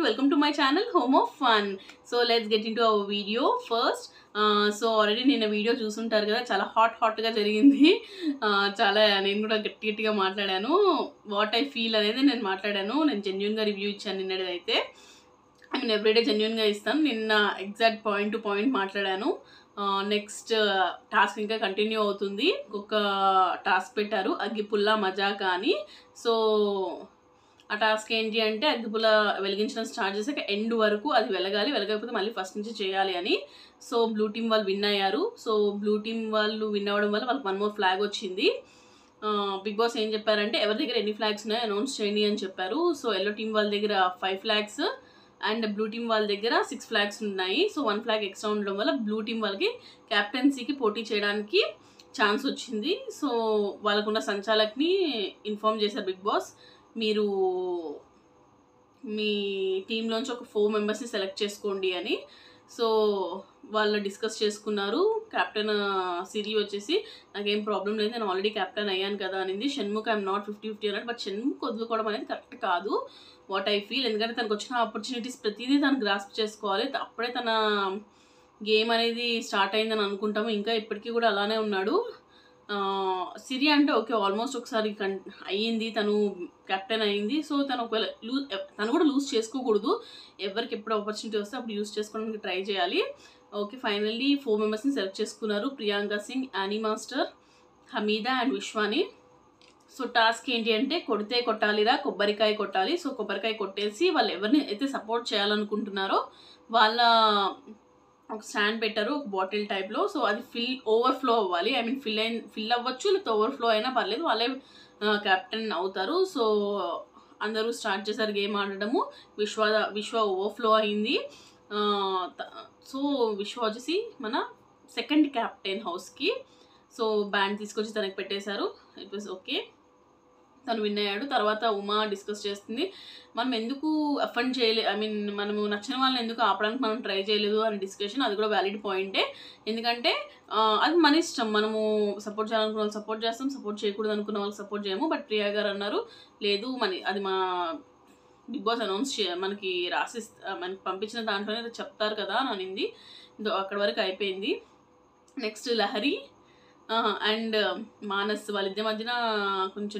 welcome to my channel home of fun so let's get into our video first so already నేను video చూసుంటారు కదా చాలా hot హాట్గా జరిగింది Uh, చాలా నేను కూడా గట్టి గట్టిగా మాట్లాడాను వాట్ ఐ ఫీల్ అనేది నేను మాట్లాడాను నేను జెన్యున్గా రివ్యూ ఇచ్చాను నిన్నటిది అయితే ఐ మీన్ ఎవ్రీడే జెన్యున్గా ఇస్తాను నిన్న ఎగ్జాక్ట్ పాయింట్ టు పాయింట్ మాట్లాడాను నెక్స్ట్ టాస్క్ ఇంకా కంటిన్యూ అవుతుంది ఒక టాస్క్ పెట్టారు అగ్గిపుల్ల మజాక అని సో ఆ టాస్క్ ఏంటి అంటే అగ్గిపుల్ల వెలిగించడం స్టార్ట్ చేసాక ఎండ్ వరకు అది వెలగాలి వెలగకపోతే మళ్ళీ ఫస్ట్ నుంచి చేయాలి అని సో బ్లూ టీమ్ వాళ్ళు విన్ అయ్యారు సో బ్లూ టీమ్ వాళ్ళు విన్ అవ్వడం వల్ల వాళ్ళకి వన్ మోర్ ఫ్లాగ్ వచ్చింది బిగ్ బాస్ ఏం చెప్పారంటే ఎవరి దగ్గర ఎన్ని ఫ్లాగ్స్ ఉన్నాయో అనౌన్స్ చేయండి అని చెప్పారు సో ఎల్లో టీం వాళ్ళ దగ్గర five flags and blue team వాళ్ళ దగ్గర సిక్స్ ఫ్లాగ్స్ ఉన్నాయి సో వన్ ఫ్లాగ్ ఎక్స్ట్రా ఉండడం వల్ల బ్లూ టీం వాళ్ళకి క్యాప్టెన్సీకి పోటీ చేయడానికి ఛాన్స్ వచ్చింది సో వాళ్ళకున్న సంచాలక్ని ఇన్ఫామ్ చేశారు బిగ్ బాస్ మీరు మీ టీంలోంచి ఒక ఫోర్ మెంబర్స్ని సెలెక్ట్ చేసుకోండి అని సో వాళ్ళు డిస్కస్ చేసుకున్నారు కెప్టెన్ సిరి వచ్చేసి నాకేం ప్రాబ్లం లేదు నేను ఆల్రెడీ కెప్టెన్ అయ్యాను కదా అనింది Shanmukh I'm not fifty fifty అన్నాడు బట్ షణ్ముఖ్ వదులుకోవడం అనేది కరెక్ట్ కాదు వాట్ ఐ ఫీల్ ఎందుకంటే తనకు వచ్చిన ఆపర్చునిటీస్ ప్రతిదీ తను గ్రాస్ప్ చేసుకోవాలి అప్పుడే తన గేమ్ అనేది స్టార్ట్ అయిందని అనుకుంటాము ఇంకా ఇప్పటికీ కూడా అలానే ఉన్నాడు ఆ, సిరి అంటే ఓకే ఆల్మోస్ట్ ఒకసారి కన్ అయ్యింది తను కెప్టెన్ అయింది సో తను ఒకవేళ లూ తను కూడా లూజ్ చేసుకోకూడదు ఎవరికి ఎప్పుడు ఆపర్చునిటీ వస్తే అప్పుడు యూస్ చేసుకోవడానికి ట్రై చేయాలి ఓకే ఫైనల్లీ ఫోర్ మెంబర్స్ని సెలెక్ట్ చేసుకున్నారు Priyanka Singh Annie master Hamida and విశ్వాని సో టాస్క్ ఏంటి అంటే కొడితే కొట్టాలిరా కొబ్బరికాయ కొట్టాలి సో కొబ్బరికాయ కొట్టేసి వాళ్ళు ఎవరిని అయితే సపోర్ట్ చేయాలనుకుంటున్నారో వాళ్ళ ఒక స్టాండ్ పెట్టారు ఒక బాటిల్ టైప్లో సో అది ఫిల్ ఓవర్ఫ్లో అవ్వాలి ఐ మీన్ ఫిల్ అయిన ఫిల్ అవ్వచ్చు లేకపోతే ఓవర్ఫ్లో అయినా పర్లేదు వాళ్ళే కెప్టెన్ అవుతారు సో అందరూ స్టార్ట్ చేశారు గేమ్ ఆడడము విశ్వ విశ్వ ఓవర్ఫ్లో అయింది ఆ, త- సో విశ్వ వచ్చేసి మన సెకండ్ క్యాప్టెన్ హౌస్కి సో బ్యాండ్ తీసుకొచ్చి తనకి పెట్టేశారు ఇట్ వాస్ ఓకే తను విన్ అయ్యాడు తర్వాత ఉమా డిస్కస్ చేస్తుంది మనం ఎందుకు అఫండ్ చేయలే ఐ మీన్ మనము నచ్చిన వాళ్ళని ఎందుకు ఆపడానికి మనం ట్రై చేయలేదు అనే డిస్కషన్ అది కూడా వ్యాలిడ్ పాయింటే ఎందుకంటే ఆ, అది మన ఇష్టం మనము సపోర్ట్ చేయాలనుకున్న వాళ్ళు సపోర్ట్ చేస్తాం సపోర్ట్ చేయకూడదు అనుకున్న వాళ్ళకి సపోర్ట్ చేయము బట్ ప్రియా గారు అన్నారు లేదు మన అది మా బిగ్ బాస్ అనౌన్స్ చే మనకి రాసి మనకి పంపించిన దాంట్లోనే అది చెప్తారు కదా అని అనింది దో అక్కడ వరకు అయిపోయింది నెక్స్ట్ లహరి అండ్ మానస్ వాళ్ళిద్దరి మధ్యన కొంచెం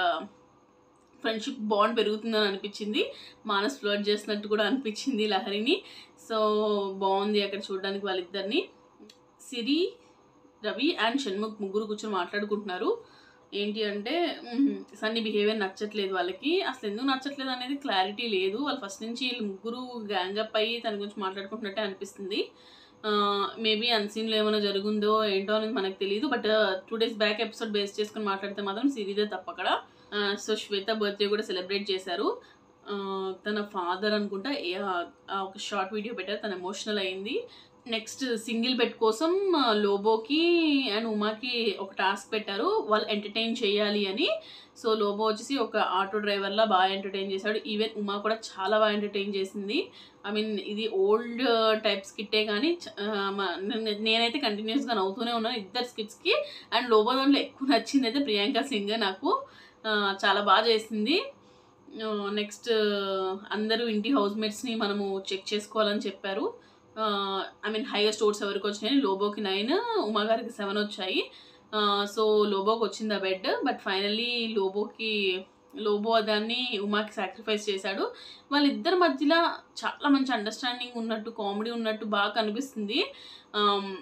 ఫ్రెండ్షిప్ బాండ్ పెరుగుతుందని అనిపించింది మానస్ ఫ్లోట్ చేసినట్టు కూడా అనిపించింది లహరిని సో బాగుంది అక్కడ చూడడానికి వాళ్ళిద్దరిని సిరి రవి అండ్ షణ్ముఖ్ ముగ్గురు కూర్చొని మాట్లాడుకుంటున్నారు ఏంటి అంటే మ్మ్, సన్నీ బిహేవియర్ నచ్చట్లేదు వాళ్ళకి అసలు ఎందుకు నచ్చట్లేదు అనేది క్లారిటీ లేదు వాళ్ళు ఫస్ట్ నుంచి వీళ్ళు ముగ్గురు గ్యాంగప్ అయ్యి తన గురించి మాట్లాడుకుంటున్నట్టే అనిపిస్తుంది మేబీ అన్సీన్లో ఏమైనా జరుగుందో ఏంటో అనేది మనకు తెలియదు but two days back episode base చేసుకుని మాట్లాడితే మాత్రం సిరీదే తప్ప అక్కడ సో శ్వేత బర్త్డే కూడా సెలబ్రేట్ చేశారు ఆ, తన ఫాదర్ అనుకుంటా ఏ- ఆ ఒక షార్ట్ వీడియో పెట్టారు తను ఎమోషనల్ అయింది నెక్స్ట్ సింగిల్ బెడ్ కోసం ఆ, లోబోకి అండ్ ఉమాకి ఒక టాస్క్ పెట్టారు వాళ్ళు ఎంటర్టైన్ చేయాలి అని సో లోబో వచ్చేసి ఒక ఆటో డ్రైవర్లా బాగా ఎంటర్టైన్ చేశాడు ఈవెన్ ఉమా కూడా చాలా బాగా ఎంటర్టైన్ చేసింది ఐ మీన్ ఇది ఓల్డ్ టైప్ స్కిట్టే కానీ చ- ఆ, మ- నేను- నేనైతే కంటిన్యూస్గా నవ్వుతూనే ఉన్నాను ఇద్దరు స్కిట్స్కి అండ్ లోబో దాంట్లో ఎక్కువ నచ్చింది అయితే ప్రియాంక సింగ్ నాకు ఆ, చాలా బాగా చేసింది నెక్స్ట్ అందరూ ఇంటి హౌస్ మేట్స్ని మనము చెక్ చేసుకోవాలని చెప్పారు ఐ మీన్ హైయర్ స్టోర్స్ ఎవరికి వచ్చినాయి లోబోకి నైన్ ఉమా గారికి సెవెన్ వచ్చాయి సో లోబోకి వచ్చింది ఆ బెడ్ బట్ ఫైనల్లీ లోబోకి లోబో దాన్ని ఉమాకి సాక్రిఫైస్ చేశాడు వాళ్ళిద్దరి మధ్యలో చాలా మంచి అండర్స్టాండింగ్ ఉన్నట్టు కామెడీ ఉన్నట్టు బాగా కనిపిస్తుంది ఆమ్,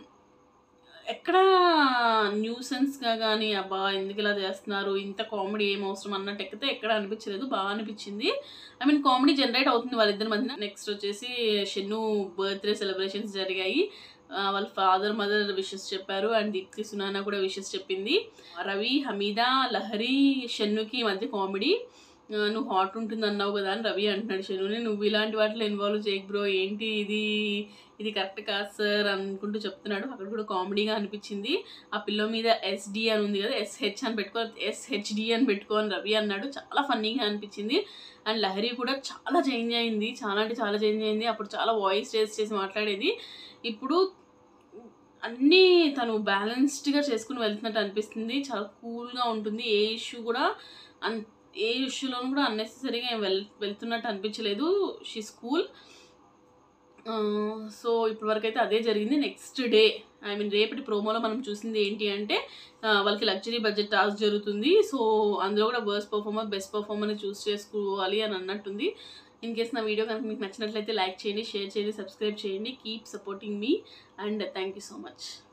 ఎక్కడ న్యూసెన్స్గా కానీ అబ్బా ఎందుకు ఇలా చేస్తున్నారు ఇంత కామెడీ ఏం అవసరం అన్నట్టు ఎక్కితే ఎక్కడ అనిపించలేదు బాగా అనిపించింది ఐ మీన్ కామెడీ జనరేట్ అవుతుంది వాళ్ళిద్దరి మధ్యన నెక్స్ట్ వచ్చేసి షెన్ను బర్త్డే సెలబ్రేషన్స్ జరిగాయి ఆ, వాళ్ళ ఫాదర్ మదర్ విషెస్ చెప్పారు అండ్ దీప్తి సునానా కూడా విషెస్ చెప్పింది రవి హమీదా లహరి షెన్నుకి ఈ మధ్య కామెడీ ఆ, నువ్వు హాట్ ఉంటుంది అన్నావు కదా అని రవి అంటున్నాడు షెన్నుని నువ్వు ఇలాంటి వాటిలో ఇన్వాల్వ్ చేయకు బ్రో ఏంటి ఇది ఇది కరెక్ట్ కాదు సార్ అనుకుంటూ చెప్తున్నాడు అక్కడ కూడా కామెడీగా అనిపించింది ఆ పిల్లో మీద ఎస్డి అని ఉంది కదా ఎస్హెచ్ అని పెట్టుకో ఎస్హెచ్డి అని పెట్టుకో అని రవి అన్నాడు చాలా ఫన్నీగా అనిపించింది అండ్ లహరి కూడా చాలా చేంజ్ అయింది చాలా అంటే చాలా చేంజ్ అయింది అప్పుడు చాలా వాయిస్ రేస్ చేసి మాట్లాడేది ఇప్పుడు అన్నీ తను బ్యాలెన్స్డ్గా చేసుకుని వెళ్తున్నట్టు అనిపిస్తుంది చాలా కూల్గా ఉంటుంది ఏ ఇష్యూ కూడా అన్ ఏ ఇష్యూలోనూ కూడా అన్నెసెసరీగా ఏం వెల్ వెళ్తున్నట్టు అనిపించలేదు షీ స్కూల్ సో ఇప్పటివరకు అయితే అదే జరిగింది నెక్స్ట్ డే ఐ మీన్ రేపటి ప్రోమోలో మనం చూసింది ఏంటి అంటే ఆ, వాళ్ళకి లగ్జరీ బడ్జెట్ టాస్క్ జరుగుతుంది సో అందులో కూడా worst performer best performer choose చేసుకోవాలి అని అన్నట్టుంది ఇన్ కేస్ నా వీడియో కనుక మీకు నచ్చినట్లయితే లైక్ చేయండి షేర్ చేయండి సబ్స్క్రైబ్ చేయండి కీప్ సపోర్టింగ్ మీ and thank you so much